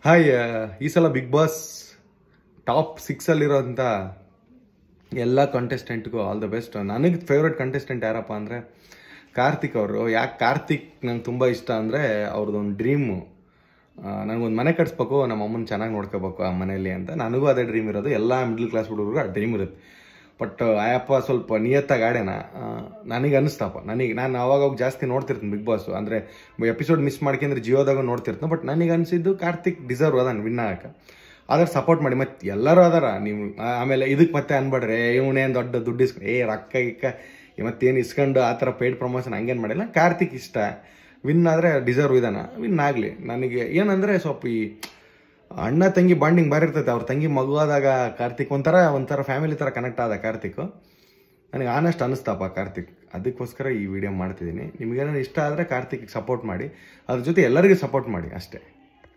hi ಈ ಸಲ big boss top ಸಿಕ್ಸಲ್ಲಿರೋಂಥ ಎಲ್ಲ ಕಂಟೆಸ್ಟೆಂಟ್ಗೂ ಆಲ್ ದ ಬೆಸ್ಟ್ ನನಗೆ ಫೇವ್ರೆಟ್ ಕಂಟೆಸ್ಟೆಂಟ್ ಯಾರಪ್ಪ ಅಂದರೆ ಕಾರ್ತಿಕ್ ಅವರು ಯಾಕೆ ಕಾರ್ತಿಕ್ ನಂಗೆ ತುಂಬ ಇಷ್ಟ ಅಂದರೆ ಅವ್ರದ್ದೊಂದು ಡ್ರೀಮು ನನಗೊಂದು ಮನೆ ಕಟ್ಸ್ಬೇಕು ನಮ್ಮ ಅಮ್ಮನ ಚೆನ್ನಾಗಿ ನೋಡ್ಕೋಬೇಕು ಆ ಮನೆಯಲ್ಲಿ ಅಂತ ನನಗೂ ಅದೇ ಡ್ರೀಮ್ ಇರೋದು ಎಲ್ಲ ಮಿಡ್ಲ್ ಕ್ಲಾಸ್ ಹುಡುಗರಿಗೂ ಆ ಡ್ರೀಮ್ ಇರುತ್ತೆ ಬಟ್ ಆಯಪ್ಪ ಸ್ವಲ್ಪ ನಿಯತ್ತಾಗಿ ಆಡೇನ ನನಗೆ ಅನಿಸ್ತಪ್ಪ ನನಗೆ ನಾನು ಅವಾಗ ಅವಾಗ ಜಾಸ್ತಿ ನೋಡ್ತಿರ್ತೀನಿ ಬಿಗ್ ಬಾಸು ಅಂದರೆ ಎಪಿಸೋಡ್ ಮಿಸ್ ಮಾಡ್ಕೊಂಡ್ರೆ ಜಿಯೋದಾಗ ನೋಡ್ತಿರ್ತೀನಿ ಬಟ್ ನನಗೆ ಅನಿಸಿದ್ದು ಕಾರ್ತಿಕ್ ಡಿಸರ್ವ್ ಅದಾನ ವಿನ್ ಆಗಕ್ಕೆ ಆದ್ರೆ ಸಪೋರ್ಟ್ ಮಾಡಿ ಮತ್ತೆ ಎಲ್ಲರೂ ಅದಾರ ನೀವು ಆ- ಆಮೇಲೆ ಇದಕ್ಕೆ ಮತ್ತೆ ಅನ್ಬೇಡ್ರಿ ಇವನೇನು ದೊಡ್ಡ ದುಡ್ಡು ಇಸ್ಕೊಂಡು ಏ ರೊಕ್ಕ ಗಿಕ್ಕ ಮತ್ತೇನು ಇಸ್ಕೊಂಡು ಆ ಥರ ಪೇಯ್ಡ್ ಪ್ರಮೋಷನ್ ಹಂಗೇನು ಮಾಡಿಲ್ಲ ಕಾರ್ತಿಕ್ ಇಷ್ಟ ವಿನ್ ಆದರೆ ಡಿಸರ್ವ್ ಇದಾನ ವಿನ್ ಆಗಲಿ ನನಗೆ ಏನಂದರೆ ಸ್ವಲ್ಪ ಈ ಅಣ್ಣ ತಂಗಿ ಬಾಂಡಿಂಗ್ ಬಾರಿ ಇರ್ತೈತೆ ಅವ್ರ ತಂಗಿ ಮಗು ಆದಾಗ ಕಾರ್ತಿಕ್ ಒಂಥರ ಒಂಥರ ಫ್ಯಾಮಿಲಿ ಥರ ಕನೆಕ್ಟ್ ಆದ ಕಾರ್ತಿಕ್ ನನಗೆ ಆನೆಸ್ಟ್ ಅನಿಸ್ತಪ್ಪ ಕಾರ್ತಿಕ್ ಅದಕ್ಕೋಸ್ಕರ ಈ ವಿಡಿಯೋ ಮಾಡ್ತಿದ್ದೀನಿ ನಿಮಗೇನಾದ್ರು ಇಷ್ಟ ಆದರೆ ಕಾರ್ತಿಕ್ ಸಪೋರ್ಟ್ ಮಾಡಿ ಅದ್ರ ಜೊತೆ ಎಲ್ಲರಿಗೂ ಸಪೋರ್ಟ್ ಮಾಡಿ ಅಷ್ಟೇ